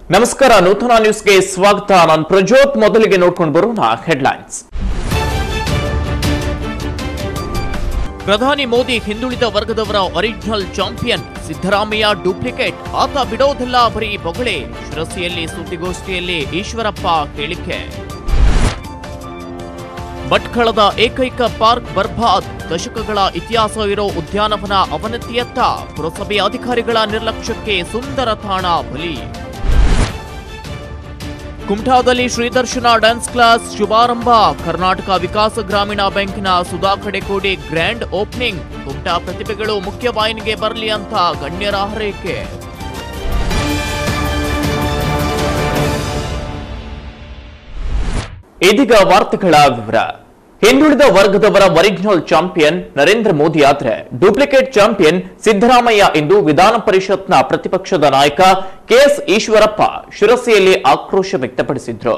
ನಮಸ್ಕಾರ ನೂತನ ನ್ಯೂಸ್ಗೆ ಸ್ವಾಗತ ನಾನು ಪ್ರಜ್ಯೋತ್ ಮೊದಲಿಗೆ ನೋಡ್ಕೊಂಡು ಬರೋಣ ಹೆಡ್ಲೈನ್ಸ್ ಪ್ರಧಾನಿ ಮೋದಿ ಹಿಂದುಳಿದ ವರ್ಗದವರ ಒರಿಜಿನಲ್ ಚಾಂಪಿಯನ್ ಸಿದ್ದರಾಮಯ್ಯ ಡೂಪ್ಲಿಕೇಟ್ ಆತ ಬಿಡೋದಿಲ್ಲ ಬರೀ ಬೊಗಳೆ ಶಿರಸಿಯಲ್ಲಿ ಸುದ್ದಿಗೋಷ್ಠಿಯಲ್ಲಿ ಈಶ್ವರಪ್ಪ ಹೇಳಿಕೆ ಭಟ್ಕಳದ ಏಕೈಕ ಪಾರ್ಕ್ ಬರ್ಬಾದ್ ದಶಕಗಳ ಇತಿಹಾಸ ಇರೋ ಉದ್ಯಾನವನ ಅವನತಿಯತ್ತ ಪುರಸಭೆ ಅಧಿಕಾರಿಗಳ ನಿರ್ಲಕ್ಷ್ಯಕ್ಕೆ ಸುಂದರ ತಾಣ ಬಲಿ ಕುಮಟಾದಲ್ಲಿ ಶ್ರೀದರ್ಶನ ಡ್ಯಾನ್ಸ್ ಕ್ಲಾಸ್ ಶುಭಾರಂಭ ಕರ್ನಾಟಕ ವಿಕಾಸ ಗ್ರಾಮೀಣ ಬ್ಯಾಂಕಿನ ಸುಧಾ ಕಡೆಕೋಡಿ ಗ್ರ್ಯಾಂಡ್ ಓಪನಿಂಗ್ ಕುಮಟಾ ಪ್ರತಿಭೆಗಳು ಮುಖ್ಯವಾಹಿನಿಗೆ ಬರಲಿ ಅಂತ ಗಣ್ಯರ ಹಾರೈಕೆ ಇದೀಗ ವಾರ್ತೆಗಳ ವಿವರ ಹಿಂದುಳಿದ ವರ್ಗದವರ ಒರಿಜಿನಲ್ ಚಾಂಪಿಯನ್ ನರೇಂದ್ರ ಮೋದಿ ಆದ್ರೆ ಡೂಪ್ಲಿಕೇಟ್ ಚಾಂಪಿಯನ್ ಸಿದ್ದರಾಮಯ್ಯ ಎಂದು ವಿಧಾನ ಪರಿಷತ್ನ ಪ್ರತಿಪಕ್ಷದ ನಾಯಕ ಕೆಎಸ್ ಈಶ್ವರಪ್ಪ ಶಿರಸಿಯಲ್ಲಿ ಆಕ್ರೋಶ ವ್ಯಕ್ತಪಡಿಸಿದ್ರು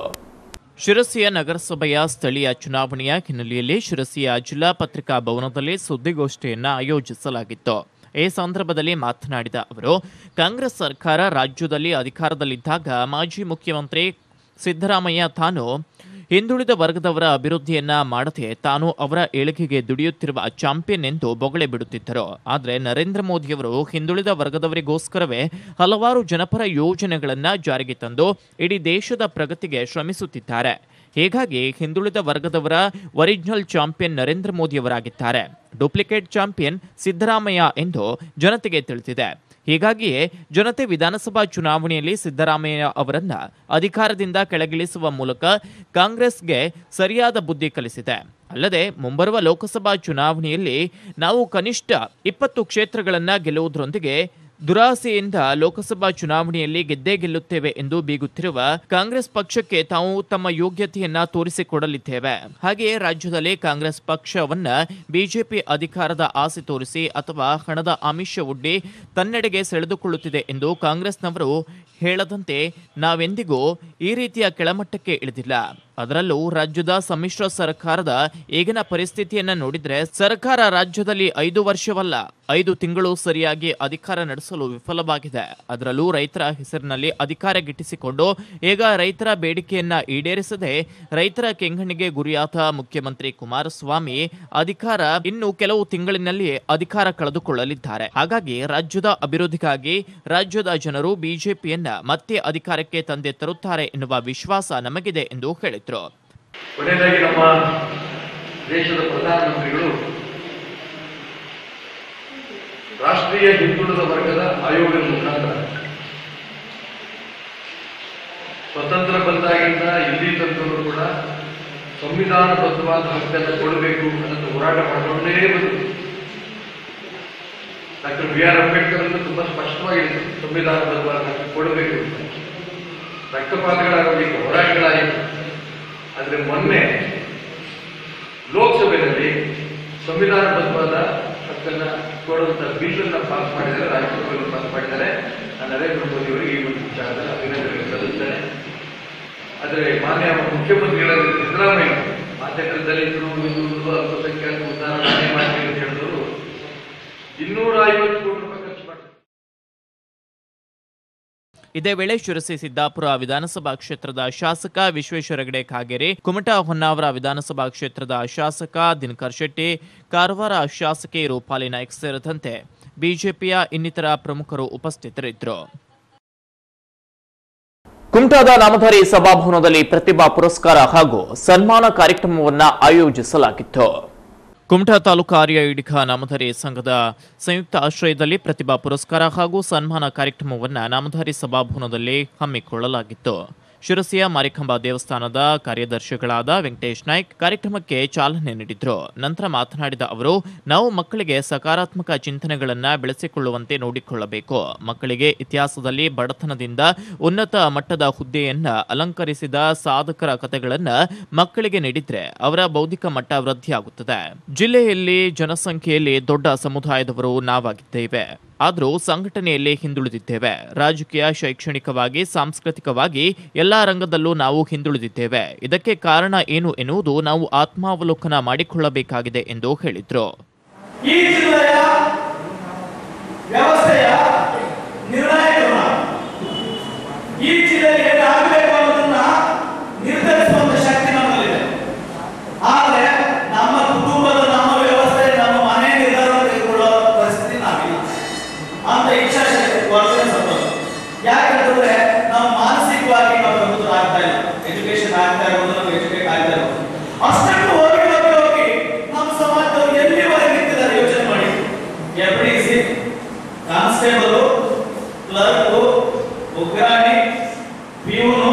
ಶಿರಸಿಯ ನಗರಸಭೆಯ ಸ್ಥಳೀಯ ಚುನಾವಣೆಯ ಹಿನ್ನೆಲೆಯಲ್ಲಿ ಶಿರಸಿಯ ಜಿಲ್ಲಾ ಪತ್ರಿಕಾ ಭವನದಲ್ಲಿ ಸುದ್ದಿಗೋಷ್ಠಿಯನ್ನ ಆಯೋಜಿಸಲಾಗಿತ್ತು ಈ ಸಂದರ್ಭದಲ್ಲಿ ಮಾತನಾಡಿದ ಅವರು ಕಾಂಗ್ರೆಸ್ ಸರ್ಕಾರ ರಾಜ್ಯದಲ್ಲಿ ಅಧಿಕಾರದಲ್ಲಿದ್ದಾಗ ಮಾಜಿ ಮುಖ್ಯಮಂತ್ರಿ ಸಿದ್ದರಾಮಯ್ಯ ತಾನು ಹಿಂದುಳಿದ ವರ್ಗದವರ ಅಭಿವೃದ್ಧಿಯನ್ನ ಮಾಡದೆ ತಾನು ಅವರ ಏಳಿಗೆಗೆ ದುಡಿಯುತ್ತಿರುವ ಚಾಂಪಿಯನ್ ಎಂದು ಬೊಗಳೆ ಬಿಡುತ್ತಿದ್ದರು ಆದರೆ ನರೇಂದ್ರ ಮೋದಿಯವರು ಹಿಂದುಳಿದ ವರ್ಗದವರಿಗೋಸ್ಕರವೇ ಹಲವಾರು ಜನಪರ ಯೋಜನೆಗಳನ್ನ ಜಾರಿಗೆ ತಂದು ಇಡೀ ದೇಶದ ಪ್ರಗತಿಗೆ ಶ್ರಮಿಸುತ್ತಿದ್ದಾರೆ ಹೀಗಾಗಿ ಹಿಂದುಳಿದ ವರ್ಗದವರ ಒರಿಜಿನಲ್ ಚಾಂಪಿಯನ್ ನರೇಂದ್ರ ಮೋದಿಯವರಾಗಿದ್ದಾರೆ ಡೂಪ್ಲಿಕೇಟ್ ಚಾಂಪಿಯನ್ ಸಿದ್ದರಾಮಯ್ಯ ಎಂದು ಜನತೆಗೆ ತಿಳಿದಿದೆ ಹೀಗಾಗಿಯೇ ಜನತೆ ವಿಧಾನಸಭಾ ಚುನಾವಣೆಯಲ್ಲಿ ಸಿದ್ದರಾಮಯ್ಯ ಅವರನ್ನ ಅಧಿಕಾರದಿಂದ ಕೆಳಗಿಳಿಸುವ ಮೂಲಕ ಕಾಂಗ್ರೆಸ್ಗೆ ಸರಿಯಾದ ಬುದ್ಧಿ ಕಲಿಸಿದೆ ಅಲ್ಲದೆ ಮುಂಬರುವ ಲೋಕಸಭಾ ಚುನಾವಣೆಯಲ್ಲಿ ನಾವು ಕನಿಷ್ಠ ಇಪ್ಪತ್ತು ಕ್ಷೇತ್ರಗಳನ್ನ ಗೆಲ್ಲುವುದರೊಂದಿಗೆ ದುರಾಸೆಯಿಂದ ಲೋಕಸಭಾ ಚುನಾವಣೆಯಲ್ಲಿ ಗೆದ್ದೇ ಗೆಲ್ಲುತ್ತೇವೆ ಎಂದು ಬೀಗುತ್ತಿರುವ ಕಾಂಗ್ರೆಸ್ ಪಕ್ಷಕ್ಕೆ ತಾವು ತಮ್ಮ ಯೋಗ್ಯತೆಯನ್ನ ತೋರಿಸಿಕೊಡಲಿದ್ದೇವೆ ಹಾಗೆಯೇ ರಾಜ್ಯದಲ್ಲಿ ಕಾಂಗ್ರೆಸ್ ಪಕ್ಷವನ್ನ ಬಿಜೆಪಿ ಅಧಿಕಾರದ ಆಸೆ ತೋರಿಸಿ ಅಥವಾ ಹಣದ ಆಮಿಷ ಒಡ್ಡಿ ತನ್ನೆಡೆಗೆ ಸೆಳೆದುಕೊಳ್ಳುತ್ತಿದೆ ಎಂದು ಕಾಂಗ್ರೆಸ್ನವರು ಹೇಳದಂತೆ ನಾವೆಂದಿಗೂ ಈ ರೀತಿಯ ಕೆಳಮಟ್ಟಕ್ಕೆ ಇಳಿದಿಲ್ಲ ಅದರಲ್ಲೂ ರಾಜ್ಯದ ಸಮ್ಮಿಶ್ರ ಸರ್ಕಾರದ ಈಗಿನ ಪರಿಸ್ಥಿತಿಯನ್ನ ನೋಡಿದ್ರೆ ಸರ್ಕಾರ ರಾಜ್ಯದಲ್ಲಿ ಐದು ವರ್ಷವಲ್ಲ ಐದು ತಿಂಗಳು ಸರಿಯಾಗಿ ಅಧಿಕಾರ ನಡೆಸಲು ವಿಫಲವಾಗಿದೆ ಅದರಲ್ಲೂ ರೈತರ ಹೆಸರಿನಲ್ಲಿ ಅಧಿಕಾರ ಗಿಟ್ಟಿಸಿಕೊಂಡು ಈಗ ರೈತರ ಬೇಡಿಕೆಯನ್ನ ಈಡೇರಿಸದೆ ರೈತರ ಕೆಂಗಣ್ಣಿಗೆ ಗುರಿಯಾದ ಮುಖ್ಯಮಂತ್ರಿ ಕುಮಾರಸ್ವಾಮಿ ಅಧಿಕಾರ ಇನ್ನು ಕೆಲವು ತಿಂಗಳಿನಲ್ಲಿ ಅಧಿಕಾರ ಕಳೆದುಕೊಳ್ಳಲಿದ್ದಾರೆ ಹಾಗಾಗಿ ರಾಜ್ಯದ ಅಭಿವೃದ್ಧಿಗಾಗಿ ರಾಜ್ಯದ ಜನರು ಬಿಜೆಪಿಯನ್ನ ಮತ್ತೆ ಅಧಿಕಾರಕ್ಕೆ ತಂದೆ ತರುತ್ತಾರೆ ಎನ್ನುವ ವಿಶ್ವಾಸ ನಮಗಿದೆ ಎಂದು ಹೇಳಿದ್ರು ಕೊನೆಯದಾಗಿ ನಮ್ಮ ದೇಶದ ಪ್ರಧಾನಮಂತ್ರಿಗಳು ರಾಷ್ಟ್ರೀಯ ಹಿಂದುಳಿದ ವರ್ಗದ ಆಯೋಗದ ಮುಖಾಂತರ ಸ್ವತಂತ್ರ ಬಂದಾಗಿಂದ ಇಲ್ಲಿ ತನಕನೂ ಕೂಡ ಸಂವಿಧಾನಬದ್ಧವಾದ ಹಕ್ಕನ್ನು ಕೊಡಬೇಕು ಅನ್ನೋದು ಹೋರಾಟ ಮಾಡಿಕೊಂಡೇ ಬಂದರು ಡಾಕ್ಟರ್ ಬಿ ಆರ್ ಅಂಬೇಡ್ಕರ್ ಅವರು ತುಂಬಾ ಸ್ಪಷ್ಟವಾಗಿ ಹೇಳಿದ್ರು, ಸಂವಿಧಾನಬದ್ಧವಾದ ಹಕ್ಕು ಕೊಡಬೇಕು ಅಂತ ರಕ್ತಪಾತಗಳಾಗಬೇಕು ಹೋರಾಟಗಳಾಯಿತು ಆದರೆ ಮೊನ್ನೆ ಲೋಕಸಭೆಯಲ್ಲಿ ಸಂವಿಧಾನಬದ್ಧವಾದ ಹಕ್ಕನ್ನ ಕೊಡುವಂತ ಬಿಲ್ ಅನ್ನ ಪಾಸ್ ಮಾಡಿದ್ದಾರೆ ರಾಜ್ಯಸಭೆಯಲ್ಲಿ ಪಾಸ್ ಮಾಡಿದ್ದಾರೆ ನಾನು ನರೇಂದ್ರ ಮೋದಿ ಅವರಿಗೆ ಈ ಒಂದು ವಿಚಾರದಲ್ಲಿ ಅಭಿನಂದನೆ ಸಲ್ಲಿಸ್ತೇನೆ ಆದರೆ ಮಾನ್ಯ ಮುಖ್ಯಮಂತ್ರಿಗಳಾದ ಸಿದ್ದರಾಮಯ್ಯ ಮಾಧ್ಯಮದಲ್ಲಿ ದಲಿತರು ಹಿಂದುಳಿದರು ಅಲ್ಪಸಂಖ್ಯಾತ ಉದ್ಧಾರ ನಾನೇ ಮಾಡ್ತೀನಿ ಅಂತ ಹೇಳಿದವರು ಇನ್ನೂರ ಐವತ್ತು ಕೋಟಿ ರೂಪಾಯಿ ಖರ್ಚು ಮಾಡ್ತಾರೆ ಇದೇ ವೇಳೆ ಶಿರಸಿ ಸಿದ್ದಾಪುರ ವಿಧಾನಸಭಾ ಕ್ಷೇತ್ರದ ಶಾಸಕ ವಿಶ್ವೇಶ್ವರ ಹೆಗಡೆ ಕಾಗೇರಿ ಕುಮಟಾ ಹೊನ್ನಾವರ ವಿಧಾನಸಭಾ ಕ್ಷೇತ್ರದ ಶಾಸಕ ದಿನಕರ್ ಶೆಟ್ಟಿ ಕಾರವಾರ ಶಾಸಕಿ ರೂಪಾಲಿ ನಾಯ್ಕ್ ಸೇರಿದಂತೆ ಬಿಜೆಪಿಯ ಇನ್ನಿತರ ಪ್ರಮುಖರು ಉಪಸ್ಥಿತರಿದ್ದರು ಕುಮಟಾದ ನಾಮಧಾರಿ ಸಭಾಭವನದಲ್ಲಿ ಪ್ರತಿಭಾ ಪುರಸ್ಕಾರ ಹಾಗೂ ಸನ್ಮಾನ ಕಾರ್ಯಕ್ರಮವನ್ನ ಆಯೋಜಿಸಲಾಗಿತ್ತು ಕುಮಟಾ ತಾಲೂಕು ಆರ್ಯ ಇಡಿಕ ನಾಮಧಾರಿ ಸಂಘದ ಸಂಯುಕ್ತ ಆಶ್ರಯದಲ್ಲಿ ಪ್ರತಿಭಾ ಪುರಸ್ಕಾರ ಹಾಗೂ ಸನ್ಮಾನ ಕಾರ್ಯಕ್ರಮವನ್ನು ನಾಮಧಾರಿ ಸಭಾಭವನದಲ್ಲಿ ಹಮ್ಮಿಕೊಳ್ಳಲಾಗಿತ್ತು ಶಿರಸಿಯ ಮಾರಿಕಂಬ ದೇವಸ್ಥಾನದ ಕಾರ್ಯದರ್ಶಿಗಳಾದ ವೆಂಕಟೇಶ್ ನಾಯ್ಕ್ ಕಾರ್ಯಕ್ರಮಕ್ಕೆ ಚಾಲನೆ ನೀಡಿದ್ರು ನಂತರ ಮಾತನಾಡಿದ ಅವರು ನಾವು ಮಕ್ಕಳಿಗೆ ಸಕಾರಾತ್ಮಕ ಚಿಂತನೆಗಳನ್ನ ಬೆಳೆಸಿಕೊಳ್ಳುವಂತೆ ನೋಡಿಕೊಳ್ಳಬೇಕು ಮಕ್ಕಳಿಗೆ ಇತಿಹಾಸದಲ್ಲಿ ಬಡತನದಿಂದ ಉನ್ನತ ಮಟ್ಟದ ಹುದ್ದೆಯನ್ನ ಅಲಂಕರಿಸಿದ ಸಾಧಕರ ಕಥೆಗಳನ್ನ ಮಕ್ಕಳಿಗೆ ನೀಡಿದ್ರೆ ಅವರ ಬೌದ್ಧಿಕ ಮಟ್ಟ ವೃದ್ಧಿಯಾಗುತ್ತದೆ ಜಿಲ್ಲೆಯಲ್ಲಿ ಜನಸಂಖ್ಯೆಯಲ್ಲಿ ದೊಡ್ಡ ಸಮುದಾಯದವರು ನಾವಾಗಿದ್ದೇವೆ ಆದರೂ ಸಂಘಟನೆಯಲ್ಲಿ ಹಿಂದುಳಿದಿದ್ದೇವೆ ರಾಜಕೀಯ ಶೈಕ್ಷಣಿಕವಾಗಿ ಸಾಂಸ್ಕೃತಿಕವಾಗಿ ಎಲ್ಲಾ ರಂಗದಲ್ಲೂ ನಾವು ಹಿಂದುಳಿದಿದ್ದೇವೆ ಇದಕ್ಕೆ ಕಾರಣ ಏನು ಎನ್ನುವುದು ನಾವು ಆತ್ಮಾವಲೋಕನ ಮಾಡಿಕೊಳ್ಳಬೇಕಾಗಿದೆ ಎಂದು ಹೇಳಿದ್ರು ಈ ಜಿಲ್ಲೆಯ ವ್ಯವಸ್ಥೆಯ ನಿರ್ಣಾಯಕರು ನಾವು. ಈ ಜಿಲ್ಲೆಯಲ್ಲಿ ಏನಾಗಬೇಕು ಅನ್ನೋದನ್ನ ನಿರ್ಧರಿಸುವಂತ ಶಕ್ತಿ ನಮ್ಮಲ್ಲಿದೆ ಆದ್ರೆ ನಮ್ಮ ಕುಟುಂಬದ ನಮ್ಮ ವ್ಯವಸ್ಥೆ ನಮ್ಮ ಮನೆ ನಿರ್ಧಾರ ತೆಗೆದುಕೊಳ್ಳುವ ಪರಿಸ್ಥಿತಿ ನಾವಿಲ್ಲ ಅಂತ ಇಚ್ಛಾಶಕ್ತಿ ಕೊರತೆ ಸಂಭವ ಯಾಕಂತಂದ್ರೆ ನಾವು ಮಾನಸಿಕವಾಗಿ ನಾವು ಪ್ರಬುದ್ಧ ಆಗ್ತಾ ಇಲ್ಲ ಎಜುಕೇಶನ್ ಆಗ್ತಾ ಇರೋದು ನಾವು ಎಜುಕೇಟ್ ಆಗ್ತಾ ಇರೋದು ಅಷ್ಟಕ್ಕೂ ಹೋಗಿ ಹೋಗಿ ಹೋಗಿ ನಮ್ಮ ಸಮಾಜದವರು ಎಲ್ಲಿವರೆಗೆ ನಿಂತಿದ್ದಾರೆ ಯೋಚನೆ ಮಾಡಿ F D C constable clerk ಉಗ್ರಾಣಿ ಪ್ಯೂನು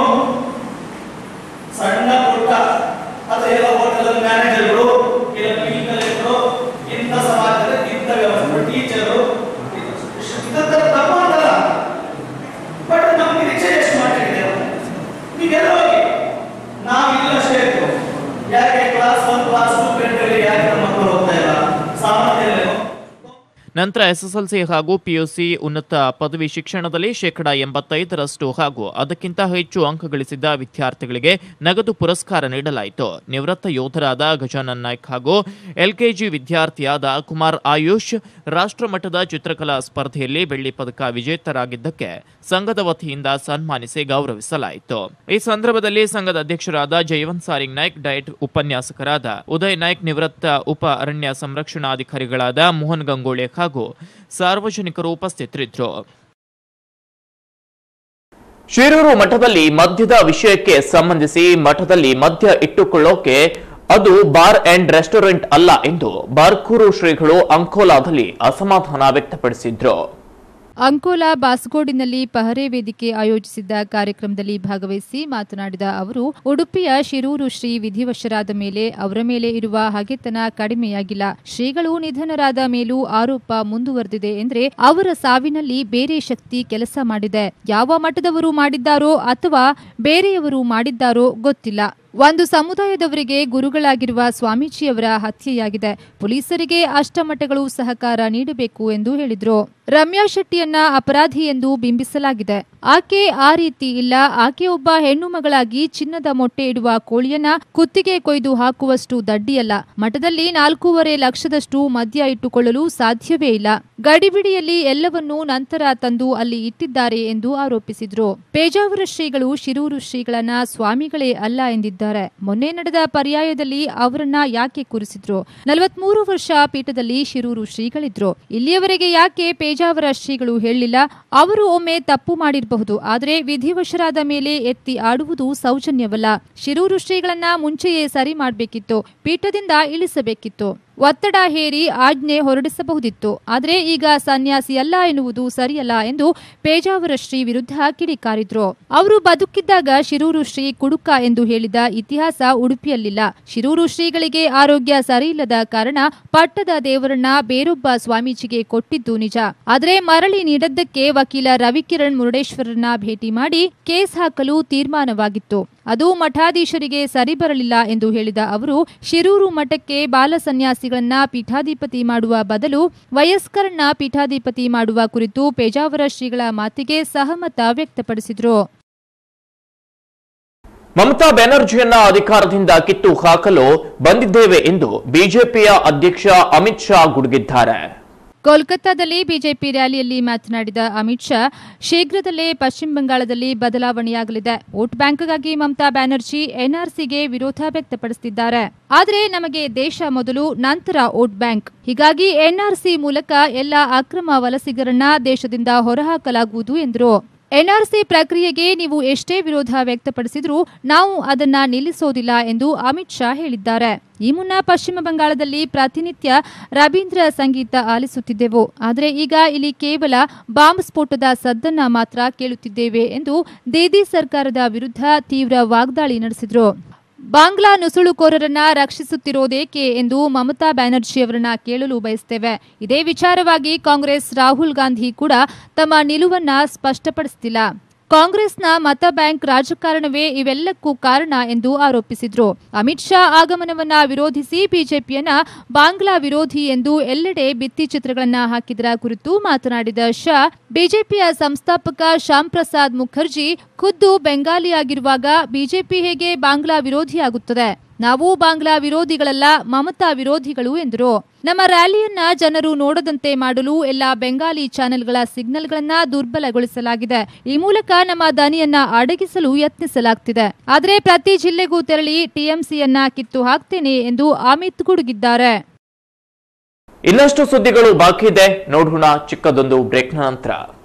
ಸಣ್ಣ ಪುಟ್ಟ ಅಥವಾ ಎಲ್ಲ ಹೋಟೆಲ್ ಮ್ಯಾನೇಜರ್ಗಳು ಇಲ್ಲ ಬಿಲ್ ಕಲೆಕ್ಟರು ಇಂಥ ಸಮಾಜದಲ್ಲಿ ಇಂಥ ವ್ಯವಸ್ಥೆ ಟೀಚರು ಇದಂತರ ತಪ್ಪ ಅಂತಲ್ಲ ಬಟ್ ನಮ್ಮ ನಿರೀಕ್ಷೆ ಎಷ್ಟು ಮಾತಾಡಿದೆ ನೀವೆಲ್ಲ ಹೋಗಿ ನಾವು ಇಲ್ಲಷ್ಟೇ ಇರ್ತೀವಿ ಯಾಕೆ ಕ್ಲಾಸ್ ಒನ್ ಕ್ಲಾಸ್ ಟು ಪೇಟೆಯಲ್ಲಿ ಯಾಕೆ ನಮ್ಮ ಮಕ್ಕಳು ಹೋಗ್ತಾ ಇಲ್ಲ ಸಾಮರ್ಥ್ಯ ಇಲ್ಲ ನಂತರ ಎಸ್ಎಸ್ಎಲ್ಸಿ ಹಾಗೂ ಪಿಯುಸಿ ಉನ್ನತ ಪದವಿ ಶಿಕ್ಷಣದಲ್ಲಿ ಶೇಕಡಾ ಎಂಬತ್ತೈದರಷ್ಟು ಹಾಗೂ ಅದಕ್ಕಿಂತ ಹೆಚ್ಚು ಅಂಕ ಗಳಿಸಿದ ವಿದ್ಯಾರ್ಥಿಗಳಿಗೆ ನಗದು ಪುರಸ್ಕಾರ ನೀಡಲಾಯಿತು ನಿವೃತ್ತ ಯೋಧರಾದ ಗಜಾನನ್ ನಾಯ್ಕ್ ಹಾಗೂ ಎಲ್ಕೆಜಿ ವಿದ್ಯಾರ್ಥಿಯಾದ ಕುಮಾರ್ ಆಯುಷ್ ರಾಷ್ಟ್ರಮಟ್ಟದ ಚಿತ್ರಕಲಾ ಸ್ಪರ್ಧೆಯಲ್ಲಿ ಬೆಳ್ಳಿ ಪದಕ ವಿಜೇತರಾಗಿದ್ದಕ್ಕೆ ಸಂಘದ ವತಿಯಿಂದ ಸನ್ಮಾನಿಸಿ ಗೌರವಿಸಲಾಯಿತು ಈ ಸಂದರ್ಭದಲ್ಲಿ ಸಂಘದ ಅಧ್ಯಕ್ಷರಾದ ಜಯವಂತ್ ಸಾರಿಂಗ್ ನಾಯ್ಕ್ ಡಯಟ್ ಉಪನ್ಯಾಸಕರಾದ ಉದಯ್ ನಾಯ್ಕ್ ನಿವೃತ್ತ ಉಪ ಅರಣ್ಯ ಸಂರಕ್ಷಣಾಧಿಕಾರಿಗಳಾದ ಮೋಹನ್ ಗಂಗೋಳೆ ಹಾಗೂ ಸಾರ್ವಜನಿಕರು ಉಪಸ್ಥಿತರಿದ್ದರು ಶಿರೂರು ಮಠದಲ್ಲಿ ಮದ್ಯದ ವಿಷಯಕ್ಕೆ ಸಂಬಂಧಿಸಿ ಮಠದಲ್ಲಿ ಮದ್ಯ ಇಟ್ಟುಕೊಳ್ಳೋಕೆ ಅದು ಬಾರ್ ಅಂಡ್ ರೆಸ್ಟೋರೆಂಟ್ ಅಲ್ಲ ಎಂದು ಬಾರ್ಕೂರು ಶ್ರೀಗಳು ಅಂಕೋಲಾದಲ್ಲಿ ಅಸಮಾಧಾನ ವ್ಯಕ್ತಪಡಿಸಿದ್ರು ಅಂಕೋಲಾ ಬಾಸ್ಗೋಡಿನಲ್ಲಿ ಪಹರೆ ವೇದಿಕೆ ಆಯೋಜಿಸಿದ್ದ ಕಾರ್ಯಕ್ರಮದಲ್ಲಿ ಭಾಗವಹಿಸಿ ಮಾತನಾಡಿದ ಅವರು ಉಡುಪಿಯ ಶಿರೂರು ಶ್ರೀ ವಿಧಿವಶರಾದ ಮೇಲೆ ಅವರ ಮೇಲೆ ಇರುವ ಹಗೆತನ ಕಡಿಮೆಯಾಗಿಲ್ಲ ಶ್ರೀಗಳು ನಿಧನರಾದ ಮೇಲೂ ಆರೋಪ ಮುಂದುವರೆದಿದೆ ಎಂದ್ರೆ ಅವರ ಸಾವಿನಲ್ಲಿ ಬೇರೆ ಶಕ್ತಿ ಕೆಲಸ ಮಾಡಿದೆ ಯಾವ ಮಠದವರು ಮಾಡಿದ್ದಾರೋ ಅಥವಾ ಬೇರೆಯವರು ಮಾಡಿದ್ದಾರೋ ಗೊತ್ತಿಲ್ಲ ಒಂದು ಸಮುದಾಯದವರಿಗೆ ಗುರುಗಳಾಗಿರುವ ಸ್ವಾಮೀಜಿಯವರ ಹತ್ಯೆಯಾಗಿದೆ ಪೊಲೀಸರಿಗೆ ಅಷ್ಟಮಠಗಳು ಸಹಕಾರ ನೀಡಬೇಕು ಎಂದು ಹೇಳಿದ್ರು ರಮ್ಯಾ ಶೆಟ್ಟಿಯನ್ನ ಅಪರಾಧಿ ಎಂದು ಬಿಂಬಿಸಲಾಗಿದೆ ಆಕೆ ಆ ರೀತಿ ಇಲ್ಲ ಆಕೆ ಒಬ್ಬ ಹೆಣ್ಣು ಮಗಳಾಗಿ ಚಿನ್ನದ ಮೊಟ್ಟೆ ಇಡುವ ಕೋಳಿಯನ್ನ ಕುತ್ತಿಗೆ ಕೊಯ್ದು ಹಾಕುವಷ್ಟು ದಡ್ಡಿಯಲ್ಲ ಮಠದಲ್ಲಿ ನಾಲ್ಕೂವರೆ ಲಕ್ಷದಷ್ಟು ಮದ್ಯ ಇಟ್ಟುಕೊಳ್ಳಲು ಸಾಧ್ಯವೇ ಇಲ್ಲ ಗಡಿಬಿಡಿಯಲ್ಲಿ ಎಲ್ಲವನ್ನೂ ನಂತರ ತಂದು ಅಲ್ಲಿ ಇಟ್ಟಿದ್ದಾರೆ ಎಂದು ಆರೋಪಿಸಿದ್ರು ಪೇಜಾವರ ಶ್ರೀಗಳು ಶಿರೂರು ಶ್ರೀಗಳನ್ನ ಸ್ವಾಮಿಗಳೇ ಅಲ್ಲ ಎಂದಿದ್ದಾರೆ ಮೊನ್ನೆ ನಡೆದ ಪರ್ಯಾಯದಲ್ಲಿ ಅವರನ್ನ ಯಾಕೆ ಕೂರಿಸಿದ್ರು ನಲವತ್ಮೂರು ವರ್ಷ ಪೀಠದಲ್ಲಿ ಶಿರೂರು ಶ್ರೀಗಳಿದ್ರು ಇಲ್ಲಿಯವರೆಗೆ ಯಾಕೆ ಪೇಜಾವರ ಶ್ರೀಗಳು ಹೇಳಲಿಲ್ಲ ಅವರು ಒಮ್ಮೆ ತಪ್ಪು ಮಾಡಿರಬಹುದು ಆದರೆ ವಿಧಿವಶರಾದ ಮೇಲೆ ಎತ್ತಿ ಆಡುವುದು ಸೌಜನ್ಯವಲ್ಲ ಶಿರೂರು ಶ್ರೀಗಳನ್ನ ಮುಂಚೆಯೇ ಸರಿ ಮಾಡಬೇಕಿತ್ತು ಪೀಠದಿಂದ ಇಳಿಸಬೇಕಿತ್ತು ಒತ್ತಡ ಹೇರಿ ಆಜ್ಞೆ ಹೊರಡಿಸಬಹುದಿತ್ತು ಆದರೆ ಈಗ ಸನ್ಯಾಸಿ ಅಲ್ಲ ಎನ್ನುವುದು ಸರಿಯಲ್ಲ ಎಂದು ಪೇಜಾವರ ಶ್ರೀ ವಿರುದ್ಧ ಕಿಡಿಕಾರಿದ್ರು ಅವರು ಬದುಕಿದ್ದಾಗ ಶಿರೂರು ಶ್ರೀ ಕುಡುಕ ಎಂದು ಹೇಳಿದ ಇತಿಹಾಸ ಉಡುಪಿಯಲ್ಲಿಲ್ಲ ಶಿರೂರು ಶ್ರೀಗಳಿಗೆ ಆರೋಗ್ಯ ಸರಿಯಿಲ್ಲದ ಕಾರಣ ಪಟ್ಟದ ದೇವರನ್ನ ಬೇರೊಬ್ಬ ಸ್ವಾಮೀಜಿಗೆ ಕೊಟ್ಟಿದ್ದು ನಿಜ ಆದರೆ ಮರಳಿ ನೀಡದ್ದಕ್ಕೆ ವಕೀಲ ರವಿಕಿರಣ್ ಮುರುಡೇಶ್ವರನ್ನ ಭೇಟಿ ಮಾಡಿ ಕೇಸ್ ಹಾಕಲು ತೀರ್ಮಾನವಾಗಿತ್ತು ಅದು ಮಠಾಧೀಶರಿಗೆ ಸರಿ ಬರಲಿಲ್ಲ ಎಂದು ಹೇಳಿದ ಅವರು ಶಿರೂರು ಮಠಕ್ಕೆ ಬಾಲ ಸನ್ಯಾಸಿಗಳನ್ನ ಪೀಠಾಧಿಪತಿ ಮಾಡುವ ಬದಲು ವಯಸ್ಕರನ್ನ ಪೀಠಾಧಿಪತಿ ಮಾಡುವ ಕುರಿತು ಪೇಜಾವರ ಶ್ರೀಗಳ ಮಾತಿಗೆ ಸಹಮತ ವ್ಯಕ್ತಪಡಿಸಿದ್ರು ಮಮತಾ ಬ್ಯಾನರ್ಜಿಯನ್ನ ಅಧಿಕಾರದಿಂದ ಕಿತ್ತು ಹಾಕಲು ಬಂದಿದ್ದೇವೆ ಎಂದು ಬಿಜೆಪಿಯ ಅಧ್ಯಕ್ಷ ಅಮಿತ್ ಶಾ ಗುಡುಗಿದ್ದಾರೆ ಕೋಲ್ಕತ್ತಾದಲ್ಲಿ ಬಿಜೆಪಿ ರ್ಯಾಲಿಯಲ್ಲಿ ಮಾತನಾಡಿದ ಅಮಿತ್ ಶಾ ಶೀಘ್ರದಲ್ಲೇ ಪಶ್ಚಿಮ ಬಂಗಾಳದಲ್ಲಿ ಬದಲಾವಣೆಯಾಗಲಿದೆ ವೋಟ್ ಬ್ಯಾಂಕ್ಗಾಗಿ ಮಮತಾ ಬ್ಯಾನರ್ಜಿ ಎನ್ಆರ್ಸಿಗೆ ವಿರೋಧ ವ್ಯಕ್ತಪಡಿಸುತ್ತಿದ್ದಾರೆ ಆದರೆ ನಮಗೆ ದೇಶ ಮೊದಲು ನಂತರ ವೋಟ್ ಬ್ಯಾಂಕ್ ಹೀಗಾಗಿ ಎನ್ಆರ್ಸಿ ಮೂಲಕ ಎಲ್ಲ ಅಕ್ರಮ ವಲಸಿಗರನ್ನ ದೇಶದಿಂದ ಹೊರಹಾಕಲಾಗುವುದು ಎಂದರು ಎನ್ಆರ್ಸಿ ಪ್ರಕ್ರಿಯೆಗೆ ನೀವು ಎಷ್ಟೇ ವಿರೋಧ ವ್ಯಕ್ತಪಡಿಸಿದ್ರೂ ನಾವು ಅದನ್ನ ನಿಲ್ಲಿಸೋದಿಲ್ಲ ಎಂದು ಅಮಿತ್ ಶಾ ಹೇಳಿದ್ದಾರೆ ಈ ಮುನ್ನ ಪಶ್ಚಿಮ ಬಂಗಾಳದಲ್ಲಿ ಪ್ರತಿನಿತ್ಯ ರವೀಂದ್ರ ಸಂಗೀತ ಆಲಿಸುತ್ತಿದ್ದೆವು ಆದರೆ ಈಗ ಇಲ್ಲಿ ಕೇವಲ ಬಾಂಬ್ ಸ್ಫೋಟದ ಸದ್ದನ್ನ ಮಾತ್ರ ಕೇಳುತ್ತಿದ್ದೇವೆ ಎಂದು ದೇದಿ ಸರ್ಕಾರದ ವಿರುದ್ಧ ತೀವ್ರ ವಾಗ್ದಾಳಿ ನಡೆಸಿದ್ರು ಬಾಂಗ್ಲಾ ನುಸುಳುಕೋರರನ್ನ ರಕ್ಷಿಸುತ್ತಿರೋದೇಕೆ ಎಂದು ಮಮತಾ ಬ್ಯಾನರ್ಜಿ ಅವರನ್ನ ಕೇಳಲು ಬಯಸ್ತೇವೆ ಇದೇ ವಿಚಾರವಾಗಿ ಕಾಂಗ್ರೆಸ್ ರಾಹುಲ್ ಗಾಂಧಿ ಕೂಡ ತಮ್ಮ ನಿಲುವನ್ನ ಸ್ಪಷ್ಟಪಡಿಸುತ್ತಿಲ್ಲ ಕಾಂಗ್ರೆಸ್ನ ಮತ ಬ್ಯಾಂಕ್ ರಾಜಕಾರಣವೇ ಇವೆಲ್ಲಕ್ಕೂ ಕಾರಣ ಎಂದು ಆರೋಪಿಸಿದ್ರು ಅಮಿತ್ ಶಾ ಆಗಮನವನ್ನ ವಿರೋಧಿಸಿ ಬಿಜೆಪಿಯನ್ನ ಬಾಂಗ್ಲಾ ವಿರೋಧಿ ಎಂದು ಎಲ್ಲೆಡೆ ಭಿತ್ತಿ ಚಿತ್ರಗಳನ್ನ ಹಾಕಿದರ ಕುರಿತು ಮಾತನಾಡಿದ ಶಾ ಬಿಜೆಪಿಯ ಸಂಸ್ಥಾಪಕ ಶ್ಯಾಮ್ ಪ್ರಸಾದ್ ಮುಖರ್ಜಿ ಖುದ್ದು ಬೆಂಗಾಲಿಯಾಗಿರುವಾಗ ಬಿಜೆಪಿ ಹೇಗೆ ಬಾಂಗ್ಲಾ ವಿರೋಧಿಯಾಗುತ್ತದೆ ನಾವು ಬಾಂಗ್ಲಾ ವಿರೋಧಿಗಳಲ್ಲ ಮಮತಾ ವಿರೋಧಿಗಳು ಎಂದರು ನಮ್ಮ ರ್ಯಾಲಿಯನ್ನ ಜನರು ನೋಡದಂತೆ ಮಾಡಲು ಎಲ್ಲಾ ಬೆಂಗಾಲಿ ಚಾನೆಲ್ಗಳ ಸಿಗ್ನಲ್ಗಳನ್ನ ದುರ್ಬಲಗೊಳಿಸಲಾಗಿದೆ ಈ ಮೂಲಕ ನಮ್ಮ ದನಿಯನ್ನ ಅಡಗಿಸಲು ಯತ್ನಿಸಲಾಗ್ತಿದೆ ಆದರೆ ಪ್ರತಿ ಜಿಲ್ಲೆಗೂ ತೆರಳಿ ಟಿಎಂಸಿಯನ್ನ ಕಿತ್ತು ಹಾಕ್ತೇನೆ ಎಂದು ಅಮಿತ್ ಗುಡುಗಿದ್ದಾರೆ ಇನ್ನಷ್ಟು ಸುದ್ದಿಗಳು ಬಾಕಿ ಇದೆ ನೋಡೋಣ ಚಿಕ್ಕದೊಂದು ಬ್ರೇಕ್ನ ನಂತರ